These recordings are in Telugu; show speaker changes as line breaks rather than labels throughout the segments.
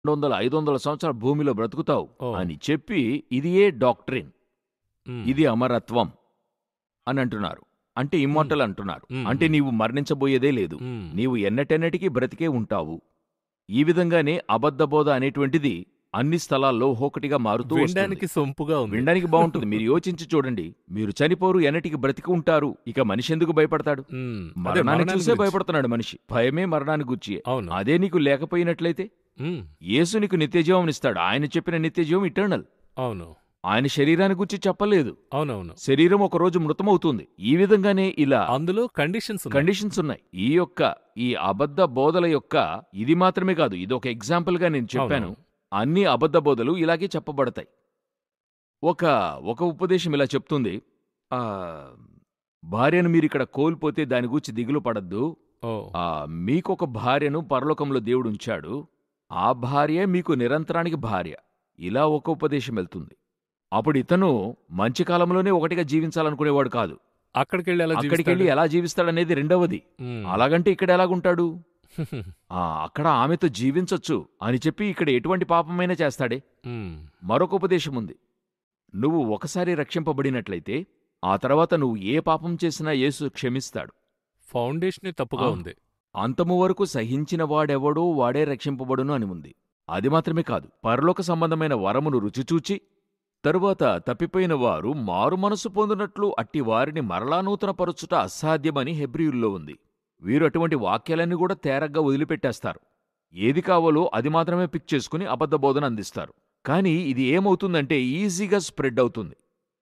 వందల ఐదు వందల సంవత్సరాల భూమిలో బ్రతుకుతావు
ఓ.
అని చెప్పి ఇది ఏ డాక్ట్రిన్
మ్.
ఇది అమరత్వం అని అంటున్నారు అంటే ఇమ్మోర్టల్ అంటున్నారు
మ్.
అంటే నీవు మరణించబోయేదే లేదు
మ్.
నీవు ఎన్నటెన్నటికీ బ్రతికే ఉంటావు ఈ విధంగానే అబద్ధబోధ అనేటువంటిది అన్ని స్థలాల్లో ఒకటిగా మారుతూ వస్తుంది.
వినడానికి సొంపుగా ఉంది
వినడానికి బాగుంటుంది మీరు యోచించి చూడండి మీరు చనిపోరు ఎన్నటికి బ్రతికి ఉంటారు ఇక మనిషి ఎందుకు భయపడతాడు
మ్. అదే
మరణాన్ని
మరణాన్ని
చూసే
గురించి.
భయపడుతున్నాడు మనిషి భయమే మరణాన్ని గుచ్చి
అవును
అదే నీకు లేకపోయినట్లయితే
మ్.
యేసు నీకు నిత్యజీవం ఇస్తాడు ఆయన చెప్పిన నిత్యజీవం ఇటర్నల్
అవును
ఆయన శరీరాన్ని గురించి చెప్పలేదు
అవునవును
శరీరం ఒక రోజు మృతమవుతుంది ఈ విధంగానే ఇలా
అందులో కండిషన్స్ ఉన్నాయి.
కండిషన్స్ ఉన్నాయి ఈ యొక్క ఈ అబద్ధ బోధల యొక్క ఇది మాత్రమే కాదు ఇది ఒక ఎగ్జాంపుల్ గా నేను చెప్పాను
అవును.
అన్ని అబద్ధ బోధలు ఇలాగే చెప్పబడతాయి ఒక ఒక ఉపదేశం ఇలా చెప్తుంది ఆ భార్యను మీరు ఇక్కడ కోల్పోతే దాని గురించి దిగులు పడద్దు
ఓ
ఆ మీకొక భార్యను పరలోకంలో దేవుడు ఉంచాడు ఆ భార్య మీకు నిరంతరానికి భార్య ఇలా ఒక ఉపదేశం వెళ్తుంది అప్పుడు ఇతను మంచి కాలంలోనే ఒకటిగా జీవించాలనుకునేవాడు కాదు
అక్కడికి వెళ్ళి ఎలా
అక్కడికి వెళ్ళి ఎలా జీవిస్తాడనేది రెండవది అలాగంటే ఇక్కడ ఎలాగుంటాడు ఆ అక్కడ ఆమెతో జీవించొచ్చు అని చెప్పి ఇక్కడ ఎటువంటి పాపమైనా చేస్తాడే మరొక ఉపదేశం ఉంది నువ్వు ఒకసారి రక్షింపబడినట్లయితే ఆ తర్వాత నువ్వు ఏ పాపం చేసినా యేసు క్షమిస్తాడు
ఫౌండేషన్ తప్పుగా
ఆ.
ఉంది
అంతము వరకు సహించిన వాడెవడో వాడే రక్షింపబడును అని ఉంది అది మాత్రమే కాదు పరలోక సంబంధమైన వరమును రుచిచూచి తరువాత తప్పిపోయిన వారు మారు మనసు పొందినట్లు అట్టి వారిని మరలా నూతనపరచుట అసాధ్యమని హెబ్రియుల్లో ఉంది వీరు అటువంటి వాక్యాలన్నీ కూడా తేరగ్గా వదిలిపెట్టేస్తారు ఏది కావాలో అది మాత్రమే పిక్ చేసుకుని అబద్ధ బోధన అందిస్తారు కానీ ఇది ఏమవుతుందంటే ఈజీగా స్ప్రెడ్ అవుతుంది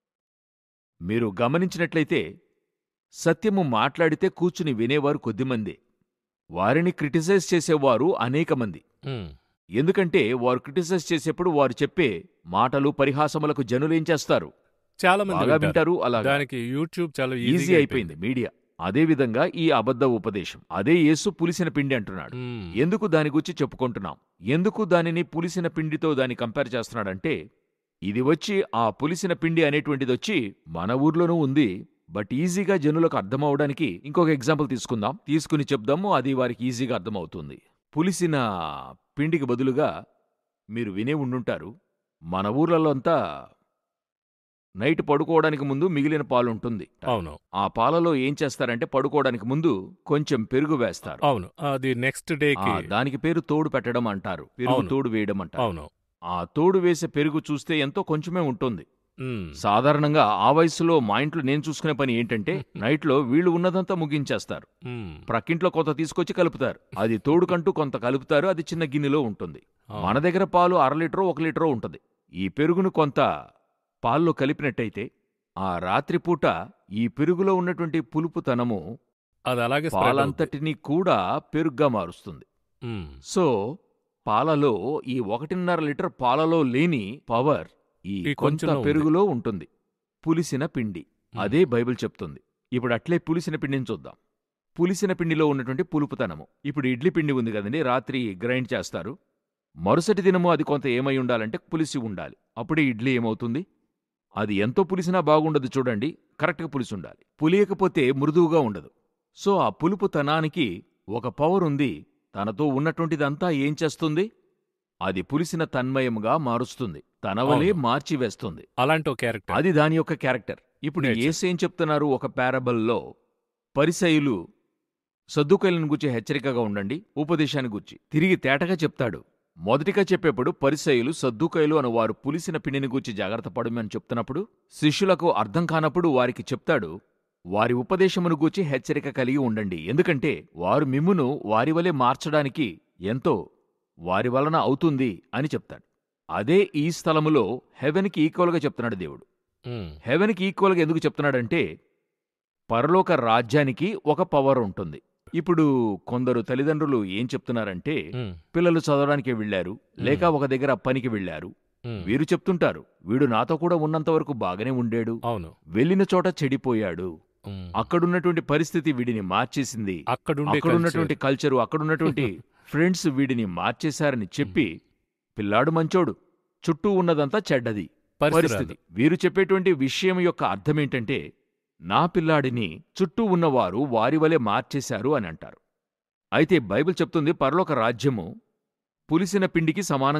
మీరు గమనించినట్లయితే సత్యము మాట్లాడితే కూర్చుని వినేవారు కొద్దిమందే వారిని క్రిటిసైజ్ చేసేవారు అనేక మంది
మ్.
ఎందుకంటే వారు క్రిటిసైజ్ చేసేప్పుడు వారు చెప్పే మాటలు పరిహాసములకు జనులేం చేస్తారు
చాలా మంది
బాగా
వింటారు.
వింటారు అలా
దానికి యూట్యూబ్ చాలా
ఈజీ
ఈజీ
అయిపోయింది మీడియా అదే విధంగా ఈ అబద్ధ ఉపదేశం అదే యేసు పులిసిన పిండి అంటున్నాడు ఎందుకు దాని గురించి చెప్పుకుంటున్నాం ఎందుకు దానిని పులిసిన పిండితో దాన్ని కంపేర్ చేస్తున్నాడంటే ఇది వచ్చి ఆ పులిసిన పిండి అనేటువంటిది వచ్చి మన ఊర్లోనూ ఉంది బట్ ఈజీగా జనులకు అర్థమవడానికి ఇంకొక ఎగ్జాంపుల్ తీసుకుందాం తీసుకుని చెప్దాము అది వారికి ఈజీగా అర్థమవుతుంది పులిసిన పిండికి బదులుగా మీరు వినే ఉండుంటారు మన ఊర్లలో అంతా నైట్ పడుకోవడానికి ముందు మిగిలిన పాలు ఉంటుంది
అవును
ఆ పాలలో ఏం చేస్తారంటే పడుకోవడానికి ముందు కొంచెం పెరుగు వేస్తారు
అవును అది నెక్స్ట్ డే
ఆ,
కి
దానికి పేరు తోడు పెట్టడం అంటారు పెరుగు
అవును.
తోడు వేయడం అంటారు
అవును
ఆ తోడు వేసే పెరుగు చూస్తే ఎంతో కొంచెమే ఉంటుంది
మ్.
సాధారణంగా ఆ వయసులో మా ఇంట్లో నేను చూసుకునే పని ఏంటంటే నైట్లో వీళ్ళు ఉన్నదంతా ముగించేస్తారు
మ్.
ప్రక్కింట్లో కొంత తీసుకొచ్చి కలుపుతారు అది తోడుకంటూ కొంత కలుపుతారు అది చిన్న గిన్నెలో ఉంటుంది
అవును.
మన దగ్గర పాలు అర లీటరో ఒక లీటరో ఉంటుంది ఈ పెరుగును కొంత పాల్లో కలిపినట్టయితే ఆ రాత్రిపూట ఈ పెరుగులో ఉన్నటువంటి పులుపుతనము
అది అలాగే spread అవుద్ది.
పాలంతటినీ కూడా పెరుగ్గా మారుస్తుంది
మ్.
సో పాలలో ఈ ఒకటిన్నర లీటర్ పాలలో లేని పవర్ ఈ
ఈ
కొంత
కొంచెంలో ఉంది.
పెరుగులో ఉంటుంది పులిసిన పిండి
మ్.
అదే బైబిల్ చెప్తుంది ఇప్పుడు అట్లే పులిసిన పిండిని చూద్దాం పులిసిన పిండిలో ఉన్నటువంటి పులుపుతనము ఇప్పుడు ఇడ్లీ పిండి ఉంది కదండి రాత్రి గ్రైండ్ చేస్తారు మరుసటి దినము అది కొంత ఏమై ఉండాలంటే పులిసి ఉండాలి అప్పుడే ఇడ్లీ ఏమవుతుంది అది ఎంతో పులిసినా బాగుండదు చూడండి కరెక్ట్గా పులిసి ఉండాలి పులియకపోతే మృదువుగా ఉండదు సో ఆ పులుపుతనానికి ఒక పవర్ ఉంది తనతో ఉన్నటువంటిదంతా ఏం చేస్తుంది అది పులిసిన తన్మయముగా మారుస్తుంది తనవలే
అవును.
మార్చివేస్తుంది
అలాంటి ఒక క్యారెక్టర్
అది దాని యొక్క క్యారెక్టర్ ఇప్పుడు
Nature.
ఏసేం చెప్తున్నారు ఒక పారబల్లో పరిసయులు సద్దుకైలను గురించి హెచ్చరికగా ఉండండి ఉపదేశాన్ని గురించి తిరిగి తేటగా చెప్తాడు మొదటిగా చెప్పేప్పుడు పరిసయులు సద్దుకైలు అను వారు పులిసిన పిండిని గూర్చి జాగ్రత్త పడమని చెప్తున్నప్పుడు శిష్యులకు అర్థం కానప్పుడు వారికి చెప్తాడు వారి ఉపదేశమును గూర్చి హెచ్చరిక కలిగి ఉండండి ఎందుకంటే వారు మిమ్మును వారి వలె మార్చడానికి ఎంతో వారి వలన అవుతుంది అని చెప్తాడు అదే ఈ స్థలములో హెవెన్కి ఈక్వల్గా చెప్తున్నాడు దేవుడు
మ్.
హెవెన్కి ఈక్వల్గా ఎందుకు చెప్తున్నాడంటే పరలోక రాజ్యానికి ఒక పవర్ ఉంటుంది ఇప్పుడు కొందరు తల్లిదండ్రులు ఏం చెప్తున్నారంటే
మ్.
పిల్లలు చదవడానికి వెళ్ళారు లేక ఒక దగ్గర పనికి వెళ్ళారు
మ్.
వీరు చెప్తుంటారు వీడు నాతో కూడా ఉన్నంతవరకు బాగానే ఉండేడు
అవును
వెళ్ళిన చోట చెడిపోయాడు
మ్.
అక్కడున్నటువంటి పరిస్థితి వీడిని మార్చేసింది
అక్కడుండే
అక్కడున్నటువంటి కల్చరు అక్కడున్నటువంటి ఫ్రెండ్స్ వీడిని మార్చేశారని చెప్పి పిల్లాడు మంచోడు చుట్టూ ఉన్నదంతా చెడ్డది పరిస్థితి వీరు చెప్పేటువంటి విషయం యొక్క అర్థమేంటంటే నా పిల్లాడిని చుట్టూ ఉన్నవారు వారి వలె మార్చేశారు అని అంటారు అయితే బైబిల్ చెప్తుంది పరలోక రాజ్యము పులిసిన పిండికి సమానం